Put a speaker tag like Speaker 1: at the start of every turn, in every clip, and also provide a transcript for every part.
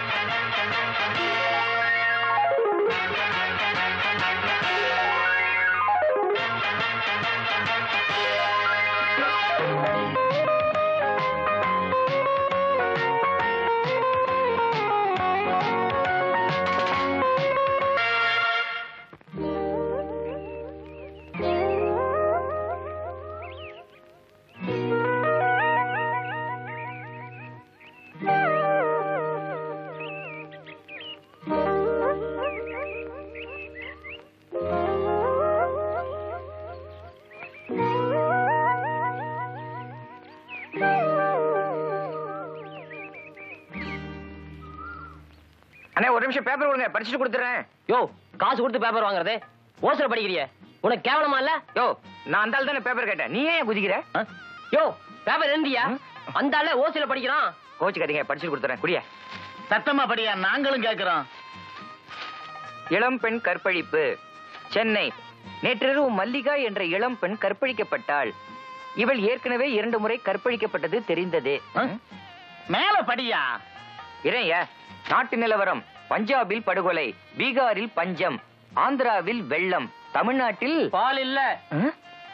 Speaker 1: அண்ணே ஒரு நிமிஷம் பேப்பர் கொடுங்க படிச்சுட்டு கொடுத்துறேன்
Speaker 2: யோ காசு கொடுத்து பேப்பர் வாங்குறது ஓசர படிக்கிறிய உனக்கு கேவலமா இல்ல
Speaker 1: யோ நான் அந்த ஆள் தானே பேப்பர் கேட்டேன் நீ ஏன் குதிக்கிற
Speaker 2: ஆ? யோ பேப்பர் எழுந்தியா
Speaker 1: ம்.
Speaker 2: அந்த ஆள ஓசில படிக்கிறான்
Speaker 1: கோச்சுக்காதீங்க படிச்சுட்டு கொடுத்துறேன் குடிய
Speaker 3: சத்தமா படியா நாங்களும் கேக்குறோம்
Speaker 1: இளம் பெண் கற்பழிப்பு சென்னை நேற்றிரவு மல்லிகா என்ற இளம் பெண் கற்பழிக்கப்பட்டாள் இவள் ஏற்கனவே இரண்டு முறை கற்பழிக்கப்பட்டது தெரிந்ததே
Speaker 3: ஆ? மேல படியா
Speaker 1: இறைய நாட்டு நிலவரம் பஞ்சாபில் படுகொலை பீகாரில் பஞ்சம் ஆந்திராவில் வெள்ளம் தமிழ்நாட்டில்
Speaker 2: பால் இல்ல
Speaker 1: ஆ?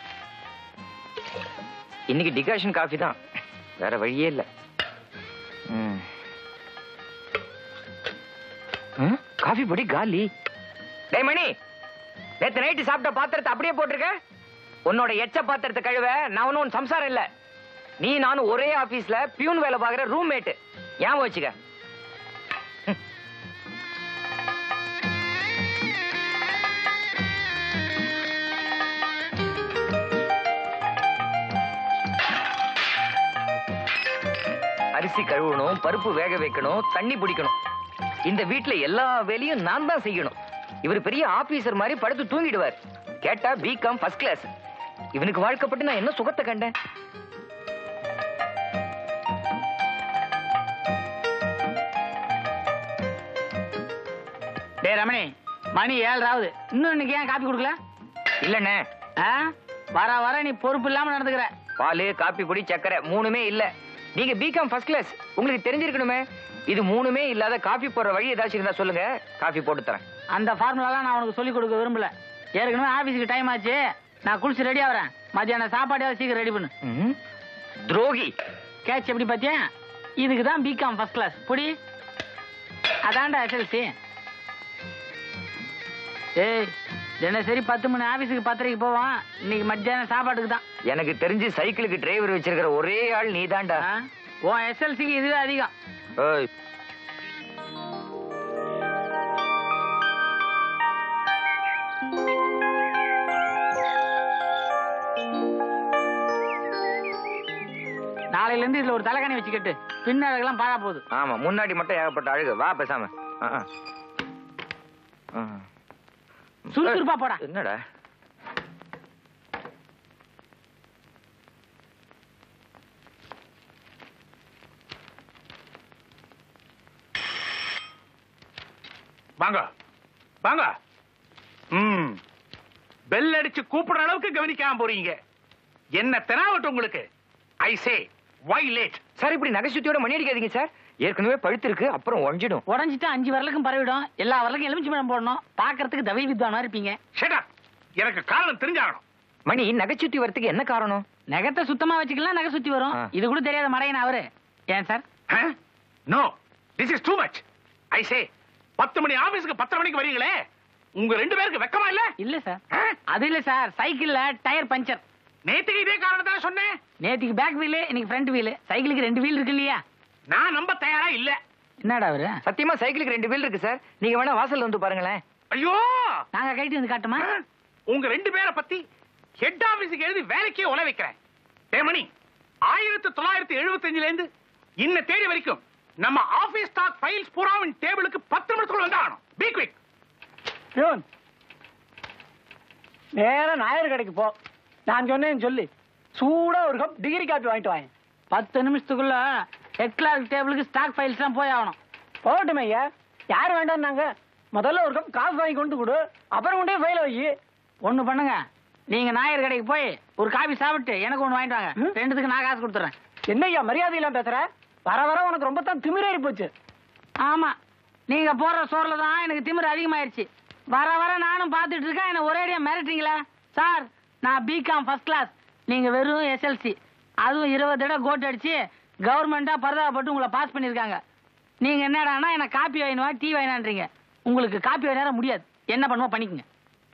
Speaker 1: இன்னைக்கு டிகாஷன் காஃபி தான் வேற வழியே இல்ல ம். ஆ? காஃபி பொடி காலி டேய் மணி நேத்து நைட்டு சாப்பிட்ட பாத்திரத்தை அப்படியே போட்டிருக்க உன்னோட எச்ச பாத்திரத்தை கழுவ நான் ஒன்னும் உன் சம்சாரம் இல்ல நீ நானும் ஒரே ஆபீஸ்ல பியூன் வேலை பாக்குற ரூம்மேட் ஞாபகம் வச்சுக்க அரிசி கழுவணும் பருப்பு வேக வைக்கணும் தண்ணி பிடிக்கணும் இந்த வீட்ல எல்லா வேலையும் நான் தான் செய்யணும் இவர் பெரிய ஆபீசர் மாதிரி படுத்து தூங்கிடுவார் கேட்டா பிகாம் ஃபர்ஸ்ட் கிளாஸ் இவனுக்கு வாழ்க்கப்பட்டு நான் என்ன சுகத்தை கண்டேன்
Speaker 3: டேய் ரமணி மணி ஏழராவது இன்னும் இன்னைக்கு ஏன் காப்பி கொடுக்கல
Speaker 1: இல்லண்ணே
Speaker 3: ஆ? வர வர நீ பொறுப்பு இல்லாம நடந்துக்கிற
Speaker 1: பால் காப்பி பொடி சக்கரை மூணுமே இல்ல நீங்க பிகாம் ஃபர்ஸ்ட் கிளாஸ் உங்களுக்கு தெரிஞ்சிருக்கணுமே இது மூணுமே இல்லாத காபி போடுற வழி ஏதாச்சும் இருந்தா சொல்லுங்க காபி போட்டு தரேன்
Speaker 3: அந்த ஃபார்முலாலாம் நான் உனக்கு சொல்லி கொடுக்க விரும்பல ஏற்கனவே ஆபீஸ்க்கு டைம் ஆச்சு நான் குளிச்சு ரெடி ஆகிறேன் மத்தியானம் சாப்பாடையாவது சீக்கிரம் ரெடி பண்ணு
Speaker 1: ம். துரோகி
Speaker 3: கேட்ச் எப்படி பாத்தியா இதுக்கு தான் பிகாம் ஃபர்ஸ்ட் கிளாஸ் புடி அதான்டா எஸ்எல்சி ஏய் தினசரி பத்து மணி ஆபீஸுக்கு பத்தரைக்கு போவான் இன்னைக்கு மத்தியானம் சாப்பாட்டுக்கு தான்
Speaker 1: எனக்கு தெரிஞ்சு சைக்கிளுக்கு டிரைவர் வச்சிருக்கிற ஒரே ஆள் நீதான்டா
Speaker 3: ஆ? உன் எஸ்எல்சிக்கு இதுவே அதிகம்
Speaker 1: ஏய்.
Speaker 3: நாளையில இருந்து இதுல ஒரு தலைகாணி வச்சுக்கிட்டு பின்னழகெல்லாம் பாழா போகுது
Speaker 1: ஆமா முன்னாடி மட்டும் ஏகப்பட்ட அழகு வா பேசாம ஆ, ஆ. ஆ.
Speaker 3: சுறுசுறுப்பா போடா
Speaker 1: என்னடா
Speaker 4: வாங்க வாங்க ம் பெல் அடிச்சு கூப்பிடுற அளவுக்கு கவனிக்காம போறீங்க என்ன தெனாவட்டும் உங்களுக்கு ஐ சே வை லேட்
Speaker 1: சார் இப்படி நகைச்சுத்தியோட மணி அடிக்காதீங்க சார் ஏற்கனவே பழுத்து இருக்கு அப்புறம் உடஞ்சிடும்
Speaker 3: உடஞ்சிட்டு அஞ்சு வரலுக்கும் பரவிடும் எல்லா வரலுக்கும் எலுமிச்சு பழம் போடணும் பாக்குறதுக்கு தவி வித்வானா இருப்பீங்க
Speaker 4: ஷட் அப் எனக்கு காரணம் தெரிஞ்சாகணும்
Speaker 1: மணி நகைச்சுத்தி வரத்துக்கு என்ன காரணம்
Speaker 3: நகத்தை சுத்தமா வச்சுக்கலாம் நகை சுத்தி வரும்
Speaker 1: ஆ.
Speaker 3: இது கூட தெரியாத மடையன் அவரு ஏன் sir
Speaker 4: no this is too much I say பத்து மணி ஆபீஸ்க்கு பத்தரை மணிக்கு வரீங்களே உங்க ரெண்டு பேருக்கு வெக்கமா இல்ல
Speaker 3: இல்ல சார்
Speaker 4: ஆ?
Speaker 3: அது இல்ல சார் சைக்கிள்ல டயர் பஞ்சர்
Speaker 4: நேத்துக்கு இதே காரணத்தை சொன்னேன்
Speaker 3: நேத்திக்கு பேக் வீலு இன்னைக்கு ஃப்ரண்ட் வீலு சைக்கிளுக்கு ரெண்டு வீல் இருக்கு இல்லையா
Speaker 4: நான் நம்ப தயாரா இல்ல
Speaker 3: என்னடா அவரு
Speaker 1: சத்தியமா சைக்கிளுக்கு ரெண்டு வீல் இருக்கு சார் நீங்க வேணா வாசல்ல வந்து பாருங்களேன்
Speaker 4: ஐயோ
Speaker 3: நாங்க கைட்டு வந்து காட்டுமா
Speaker 4: உங்க ரெண்டு பேரை பத்தி ஹெட் ஆபீஸுக்கு எழுதி வேலைக்கே உல வைக்கிறேன் தேமணி ஆயிரத்தி தொள்ளாயிரத்தி எழுபத்தஞ்சுல இருந்து இன்ன தேதி வரைக்கும் நம்ம ஆபீஸ் ஸ்டாக் ஃபைல்ஸ் பூராவின் டேபிளுக்கு பத்து நிமிஷத்துக்குள்ள வந்தாகணும் பி குவிக்
Speaker 5: பியூன் நேரா நாயர் கடைக்கு போ நான் சொன்னேன்னு சொல்லி சூடா ஒரு கப் டிகிரி காப்பி வாங்கிட்டு வாங்க
Speaker 3: பத்து நிமிஷத்துக்குள்ள ஹெட் கிளார்க் டேபிளுக்கு ஸ்டாக் ஃபைல்ஸ் எல்லாம் போய் ஆகணும்
Speaker 5: போகட்டும் ஐயா யார் வேண்டாம்னாங்க முதல்ல ஒரு கப் காஃபி வாங்கி கொண்டு கொடு அப்புறம் கொண்டே ஃபைல வை
Speaker 3: ஒண்ணு பண்ணுங்க நீங்க நாயர் கடைக்கு போய் ஒரு காபி சாப்பிட்டு எனக்கு ஒண்ணு வாங்கிட்டு வாங்க
Speaker 5: ம்?
Speaker 3: ரெண்டுத்துக்கு நான் காசு கொடுத்துறேன்
Speaker 5: என்ன ஐயா மரியாதை இல்லாம பேசுற வர வர உனக்கு ரொம்ப தான் திமிரேறி போச்சு
Speaker 3: ஆமா நீங்க போடுற சோறுல தான் எனக்கு திமிரு அதிகமாயிருச்சு வர வர நானும் பார்த்துட்டு இருக்கேன் என்ன ஒரேடியா மிரட்டுறீங்களே சார் நான் பிகாம் ஃபர்ஸ்ட் கிளாஸ் நீங்க வெறும் எஸ்எல்சி அதுவும் இருபது தடவை கோட் அடிச்சு கவர்மெண்டா பரிதாபப்பட்டு உங்களை பாஸ் பண்ணிருக்காங்க நீங்க என்னடான்னா என்ன காப்பி வாங்கினுவா டீ வாங்கினான்றீங்க உங்களுக்கு காப்பி வாங்கினா முடியாது என்ன பண்ணுவோம் பண்ணிக்கங்க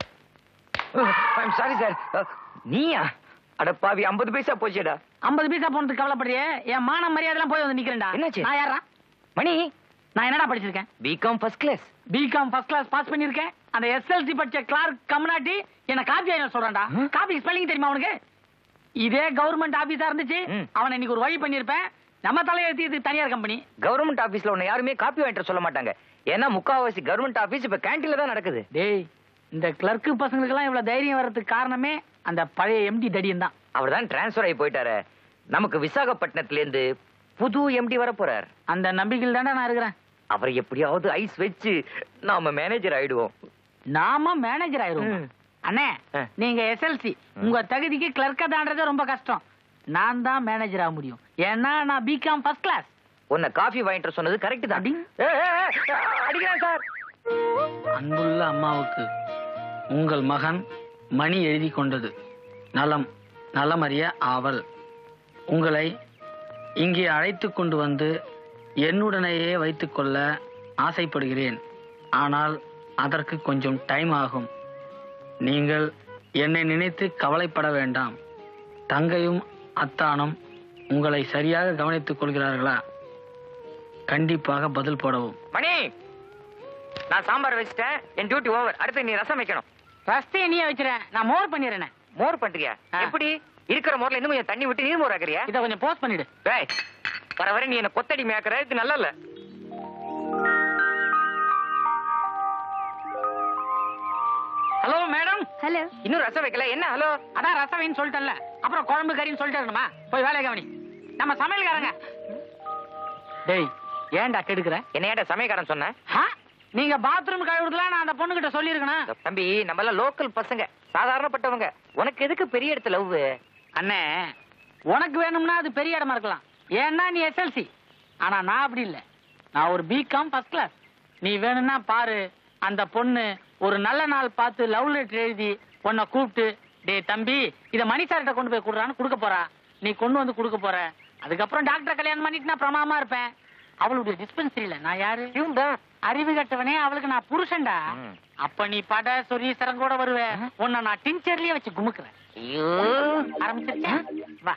Speaker 1: சாரி சார் நீயா அட பாவி ஐம்பது பைசா போச்சுடா
Speaker 3: ஐம்பது பைசா போனதுக்கு கவலைப்படுறியே என் மான மரியாதைலாம் போய் வந்து நிக்கிறேன்டா
Speaker 1: என்னாச்சு?
Speaker 3: நான் யாரா
Speaker 1: மணி
Speaker 3: நான் என்னடா படிச்சிருக்கேன்
Speaker 1: BCom first class
Speaker 3: BCom first class pass பண்ணிருக்கேன் அந்த எஸ்எல்சி படிச்ச கிளார்க் கம்னாட்டி என்ன காப்பி ஆயிரம் சொல்றான்டா
Speaker 1: ம்.
Speaker 3: காப்பி ஸ்பெல்லிங் தெரியுமா அவனுக்கு இதே கவர்மெண்ட் ஆபீஸா இருந்துச்சு
Speaker 1: ம்.
Speaker 3: அவனை இன்னைக்கு ஒரு வழி பண்ணிருப்பேன் நம்ம தலையெழுத்தி இது தனியார் கம்பெனி
Speaker 1: கவர்மெண்ட் ஆபீஸ்ல உன்னை யாருமே காப்பி வாங்கிட்டு வர சொல்ல மாட்டாங்க ஏன்னா முக்காவாசி கவர்மெண்ட் ஆபீஸ் இப்ப கேண்டீன்ல தான் நடக்குது
Speaker 3: டேய் இந்த கிளர்க்கு பசங்களுக்கெல்லாம் இவ்வளவு தைரியம் வர்றதுக்கு காரணமே அந்த பழைய எம்டி தடியன் தான்
Speaker 1: அவர் தான் டிரான்ஸ்ஃபர் ஆகி போயிட்டாரு நமக்கு விசாகப்பட்டினத்துல இருந்து புது எம்டி வர போறார்
Speaker 3: அந்த நம்பிக்கையில் தான்டா நான் இருக்கிறேன்
Speaker 1: அவரை எப்படியாவது ஐஸ் வச்சு நாம மேனேஜர் ஆயிடுவோம்
Speaker 3: நாம மேனேஜர் ஆயிருவோம்
Speaker 1: ம்.
Speaker 3: அண்ணே
Speaker 1: ஆ.
Speaker 3: நீங்க எஸ்எல்சி உங்க தகுதிக்கு கிளர்க்கா தாண்டது ரொம்ப கஷ்டம் நான் தான் மேனேஜர் ஆக முடியும் ஏன்னா நான் பிகாம் ஃபர்ஸ்ட் கிளாஸ்
Speaker 1: உன்னை காஃபி வாங்கிட்டு வர சொன்னது கரெக்ட் தான்
Speaker 3: அடி.
Speaker 1: ஏய், ஏய், ஏய், அடிக்கிறேன் சார்
Speaker 3: அன்புள்ள அம்மாவுக்கு உங்கள் மகன் மணி எழுதி கொண்டது நலம் நலமறிய ஆவல் உங்களை இங்கே அழைத்து கொண்டு வந்து என்னுடனேயே வைத்துக்கொள்ள ஆசைப்படுகிறேன் ஆனால் அதற்கு கொஞ்சம் டைம் ஆகும் நீங்கள் என்னை நினைத்து கவலைப்பட வேண்டாம் தங்கையும் அத்தானும் உங்களை சரியாக கவனித்துக் கொள்கிறார்களா கண்டிப்பாக பதில் போடவும்
Speaker 1: மணி நான் சாம்பார் வச்சிட்டேன் என் டியூட்டி ஓவர் அடுத்து நீ ரசம் வைக்கணும்
Speaker 3: ரஸ்தையை நீயே வச்சிரேன் நான் மோர் பண்ணிடுறேன்
Speaker 1: மோர் பண்றியா
Speaker 3: ஆ.
Speaker 1: எப்படி இருக்கிற மோர்ல இன்னும் கொஞ்சம் தண்ணி விட்டு நீர் மோர் ஆக்குறியா
Speaker 3: இதை கொஞ்சம் போஸ்ட் பண்ணிடு
Speaker 1: டேய் வர வர நீ என்ன கொத்தடி மேய்க்கிற இது நல்லா இல்ல
Speaker 3: ஹலோ மேடம்
Speaker 6: ஹலோ
Speaker 1: இன்னும் ரசம் வைக்கல என்ன ஹலோ
Speaker 3: அதான் ரசவைன்னு சொல்லிட்டேன்ல அப்புறம் குழம்பு கறின்னு சொல்லிட்டு இருக்கணுமா போய் வேலையை கவனி நம்ம சமையல்காரங்க டேய் ஏன்டா கெடுக்கிற
Speaker 1: என்ன ஏன்டா சமயக்காரன் சொன்ன
Speaker 3: ஆ? நீங்க பாத்ரூம் கழுவுறதுலாம் நான் அந்த பொண்ணு கிட்ட சொல்லியிருக்கணும்
Speaker 1: தம்பி நம்ம எல்லாம் லோக்கல் பசங்க சாதாரணப்பட்டவங்க உனக்கு எதுக்கு பெரிய இடத்துல லவ்
Speaker 3: அண்ணே உனக்கு வேணும்னா அது பெரிய இடமா இருக்கலாம் ஏன்னா நீ எஸ்எல்சி ஆனா நான் அப்படி இல்ல நான் ஒரு பிகாம் ஃபர்ஸ்ட் கிளாஸ் நீ வேணும்னா பாரு அந்த பொண்ணு ஒரு நல்ல நாள் பார்த்து லவ் லெட்டர் எழுதி உன்னை கூப்பிட்டு டேய் தம்பி இத மணி சார்கிட்ட கொண்டு போய் கொடுறான்னு கொடுக்க போறா நீ கொண்டு வந்து கொடுக்க போற அதுக்கப்புறம் டாக்டர் கல்யாணம் பண்ணிட்டு நான் பிரமாமா இருப்பேன் அவளுடைய டிஸ்பென்சரியில நான் யாரு அறிவு கட்டவனே அவளுக்கு நான் புருஷன்டா
Speaker 1: ம்.
Speaker 3: அப்ப நீ பட சொரி சரங்கோட வருவ உன்னை நான் டின்ச்சர்லயே வச்சு குமுக்குறேன்
Speaker 1: ஐயோ
Speaker 3: ஆரம்பிச்சிருச்சா வா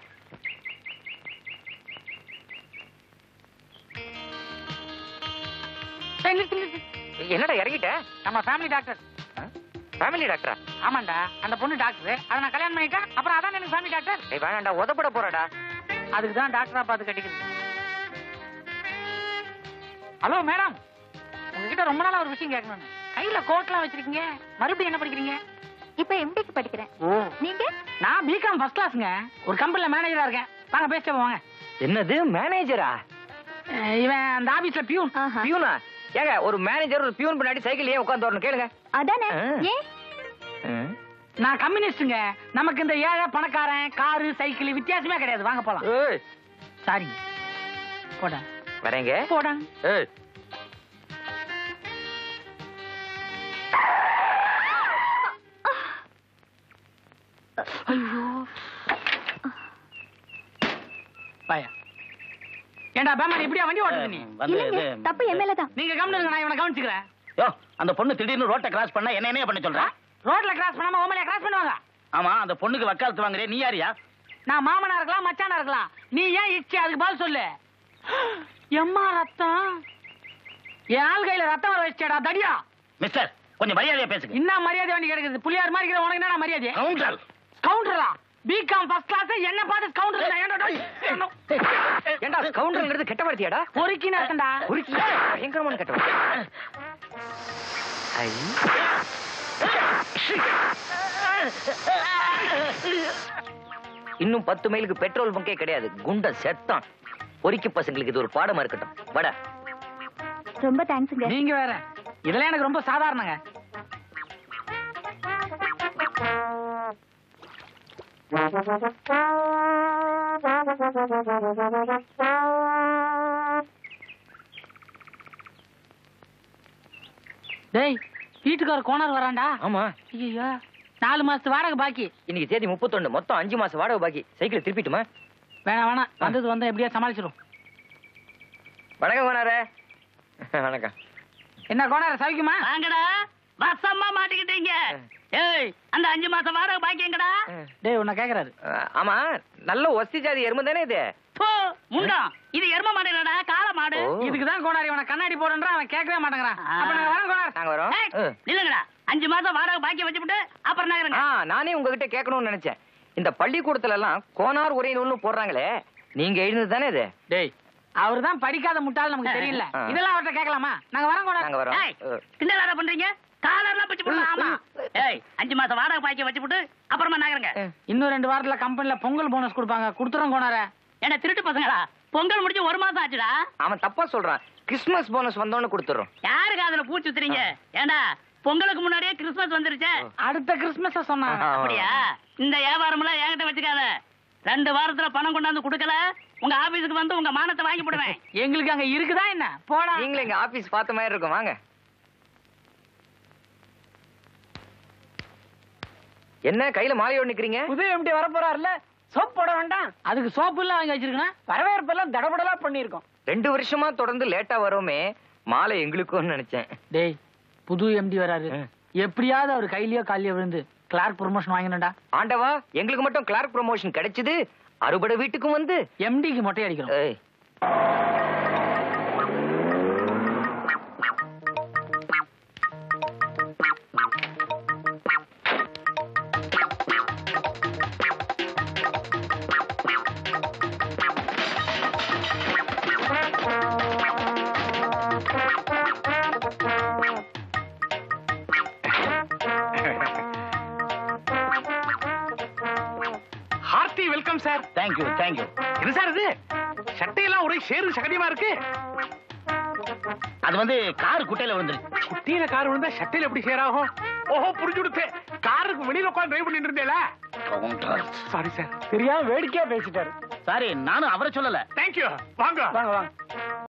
Speaker 3: ஏய், நிறுத்து, நிறுத்து.
Speaker 1: என்னடா இறங்கிட்ட
Speaker 3: நம்ம ஃபேமிலி டாக்டர்
Speaker 1: ஃபேமிலி டாக்டரா
Speaker 3: ஆமாண்டா அந்த பொண்ணு டாக்டர் அதை நான் கல்யாணம் பண்ணிட்டேன் அப்புறம் அதான் எனக்கு ஃபேமிலி டாக்டர்
Speaker 1: ஏய் வேணாண்டா உதப்பட போறடா
Speaker 3: அதுக்கு தான் டாக்டரா பார்த்து கட்டிக்கிறது ஹலோ மேடம் உங்ககிட்ட ரொம்ப நாளா ஒரு விஷயம் கேட்கணும் கையில கோட்லாம் வச்சிருக்கீங்க மறுபடியும் என்ன படிக்கிறீங்க
Speaker 6: இப்ப எம்டிக்கு படிக்கிறேன்
Speaker 3: ஓ
Speaker 6: நீங்க
Speaker 3: நான் பிகாம் ஃபர்ஸ்ட் கிளாஸ்ங்க ஒரு கம்பெனில மேனேஜரா இருக்கேன் வாங்க பேசிட்டு வாங்க
Speaker 1: என்னது மேனேஜரா
Speaker 3: அஹ் இவன் அந்த ஆபீஸ்ல பியூன்
Speaker 6: ஆஹா.
Speaker 1: பியூனா ஏங்க ஒரு மேனேஜர் ஒரு பியூன் பின்னாடி சைக்கிள் ஏன் உட்காந்து வரணும் கேளுங்க
Speaker 6: அதானே
Speaker 1: ஆ.
Speaker 6: ஏன்
Speaker 1: ம்.
Speaker 3: நான் கம்யூனிஸ்டுங்க நமக்கு இந்த ஏழை பணக்காரன் காரு சைக்கிள் வித்தியாசமே கிடையாது வாங்க போலாம்
Speaker 1: ஏய்
Speaker 3: சாரி போடா
Speaker 1: வரேங்க
Speaker 3: போடா
Speaker 1: ஏய்
Speaker 3: ஐயோ பாயா ஏண்டா பேமன் இப்படியா வண்டி ஓட்டுறது நீ
Speaker 2: வந்து
Speaker 6: இல்லைங்க
Speaker 2: இது-
Speaker 6: தப்பு என் மேலதான்
Speaker 3: நீங்க கவனிங்க நான் இவனை கவனிச்சுக்கிறேன்
Speaker 2: யோ அந்த பொண்ணு திடீர்னு ரோட்டை கிராஸ் பண்ணா என்ன என்ன பண்ண சொல்ற
Speaker 3: ரோட்ல கிராஸ் பண்ணாம ஓமலையா கிராஸ் பண்ணுவாங்க
Speaker 2: ஆமா அந்த பொண்ணுக்கு வக்காலத்து வாங்குறே நீ யாரியா
Speaker 3: நான் மாமனா இருக்கலாம் மச்சானா இருக்கலாம் நீ ஏன் இச்சி அதுக்கு பதில் சொல்லு எம்மா ரத்தம் என் ஆள் கையில ரத்தம் வர வச்சேடா தடியா
Speaker 2: மிஸ்டர் கொஞ்சம் மரியாதையா பேசுங்க
Speaker 3: என்ன மரியாதை வேண்டி கிடக்குது புள்ளியார் மாதிரி இருக்கிற உனக்கு என்ன மரியாதை
Speaker 2: கவுண்டர்
Speaker 3: கவுண்டரா பிகாம் ஃபர்ஸ்ட் கிளாஸ் என்ன பார்த்து கவுண்டர்
Speaker 1: ஏண்டா கவுண்டர்ங்கிறது கெட்ட வார்த்தையாடா
Speaker 3: பொறுக்கின்னு இருக்கண்டா
Speaker 1: உருக்கி பயங்கரமான கெட்ட வார்த்தை ஐ இன்னும் பத்து மைலுக்கு பெட்ரோல் பங்கே கிடையாது குண்ட செத்தான் பொறிக்கு பசங்களுக்கு இது ஒரு பாடமா இருக்கட்டும் வட
Speaker 6: ரொம்ப தேங்க்ஸுங்க
Speaker 3: நீங்க வேற இதெல்லாம் எனக்கு ரொம்ப சாதாரணங்க டேய் வீட்டுக்கார கோனார் வரான்டா
Speaker 1: ஆமா
Speaker 3: ஐயோ நாலு மாசத்து வாடகை பாக்கி
Speaker 1: இன்னைக்கு தேதி முப்பத்தொன்னு மொத்தம் அஞ்சு மாசம் வாடகை பாக்கி சைக்கிள் திருப்பிட்டுமா
Speaker 3: வேணாம் வேணாம் வந்தது வந்தா எப்படியா சமாளிச்சிடும்
Speaker 1: வணக்கம் கோனாரே வணக்கம்
Speaker 3: என்ன கோனார் சவிக்குமா
Speaker 7: வாங்கடா வசமா மாட்டிக்கிட்டீங்க ஏய் அந்த அஞ்சு மாசம் வாடகை பாக்கியங்கடா
Speaker 3: டேய் உன்னை கேக்குறாரு
Speaker 1: அஹ், ஆமா நல்ல ஒஸ்தி ஜாதி எருமை தானே இது
Speaker 7: போ முண்டம் இது எரும மாடு இல்லடா காளை மாடு
Speaker 1: ஓ.
Speaker 3: இதுக்கு தான் கோனார் இவனை கண்ணாடி போடுன்றான் அவன் கேட்கவே மாட்டேங்கிறான் அப்ப நாங்க வரோம் கோனார்
Speaker 1: நாங்க வரோம்
Speaker 7: ஏய்,
Speaker 1: அஹ்.
Speaker 7: நில்லுங்கடா அஞ்சு மாசம் வாடகை பாக்கி வச்சுட்டு அப்புறம்
Speaker 1: ஆ
Speaker 7: நகருங்க
Speaker 1: நானே உங்ககிட்ட கேட்கணும்னு நினைச்சேன் இந்த பள்ளிக்கூடத்துல எல்லாம் கோனார் உரை நூல்னு போடுறாங்களே நீங்க எழுந்தது தானே இது
Speaker 3: டேய் அவர் தான் படிக்காத முட்டாள் நமக்கு தெரியல
Speaker 1: ஆ.
Speaker 3: இதெல்லாம் அவர்ட்ட கேட்கலாமா நாங்க வரோம் கோனார்
Speaker 1: நாங்க வரோம்
Speaker 7: ஏய்
Speaker 1: அஹ்.
Speaker 7: கிண்டலாடா பண்றீங்க காலர்லாம் பிச்சு போடலாம் ஆமா ஏய் அஞ்சு மாசம் வாடகை பாக்கி வச்சுட்டு அப்புறமா நகருங்க
Speaker 3: இன்னும் ரெண்டு வாரத்துல கம்பெனில பொங்கல் போனஸ் கொடுப்பாங்க கொடுத்துறோம் கோனார
Speaker 7: என்ன திருட்டு பசங்களா பொங்கல் முடிஞ்சு ஒரு மாசம் ஆச்சுடா
Speaker 1: அவன் தப்பா சொல்றான் கிறிஸ்மஸ் போனஸ் வந்தோன்னு கொடுத்துறோம்
Speaker 7: யாருக்கு அதுல பூச்சி சுத்துறீங்க ஏண்டா பொங்கலுக்கு முன்னாடியே கிறிஸ்மஸ் வந்துருச்சே
Speaker 3: அடுத்த கிறிஸ்மஸ் சொன்னாங்க
Speaker 7: அப்படியா இந்த வியாபாரம் எல்லாம் என்கிட்ட வச்சுக்காத ரெண்டு வாரத்துல பணம் கொண்டாந்து கொடுக்கல உங்க ஆபீஸுக்கு வந்து உங்க மானத்தை வாங்கி போடுவேன்
Speaker 3: எங்களுக்கு அங்க இருக்குதா என்ன போடா
Speaker 1: நீங்களும் எங்க ஆபீஸ் பார்த்த மாதிரி இருக்கும் வாங்க என்ன கையில மாலையோடு நிக்கிறீங்க
Speaker 5: புது எம்டி வர போறாருல சோப் போட வேண்டாம்
Speaker 3: அதுக்கு சோப்பு எல்லாம் வாங்கி வச்சிருக்கேன்
Speaker 5: வரவேற்பெல்லாம் தடபடலா பண்ணிருக்கோம்
Speaker 1: ரெண்டு வருஷமா தொடர்ந்து லேட்டா வரோமே மாலை எங்களுக்கும் நினைச்சேன்
Speaker 3: டேய் புது எம்டி வராரு
Speaker 1: ம்.
Speaker 3: எப்படியாவது அவர் கையிலயோ காலிலயோ விழுந்து கிளார்க் ப்ரொமோஷன் வாங்கினடா
Speaker 1: ஆண்டவா எங்களுக்கு மட்டும் கிளார்க் ப்ரமோஷன் கிடைச்சது அறுபடை வீட்டுக்கும் வந்து
Speaker 3: எம்டிக்கு மொட்டை அடிக்கிறோம்
Speaker 1: ஏய்,
Speaker 4: hearty welcome sir
Speaker 2: thank you thank you
Speaker 4: என்ன சார் இது சட்டையெல்லாம் ஒரே சேரு சகதியமா இருக்கு
Speaker 2: அது வந்து கார் குட்டையில விழுந்துருச்சு
Speaker 4: குட்டியில கார் விழுந்தா சட்டையில எப்படி சேராகும் ஓஹோ புரிஞ்சு கொடுத்து காருக்கு வெளியில உட்காந்து டிரைவ் பண்ணிட்டு இருந்தேல சாரி சார்
Speaker 5: தெரியாம வேடிக்கையா பேசிட்டாரு
Speaker 2: சாரி நானும் அவரை சொல்லல
Speaker 4: தேங்க்யூ வாங்க
Speaker 5: வாங்க வாங்க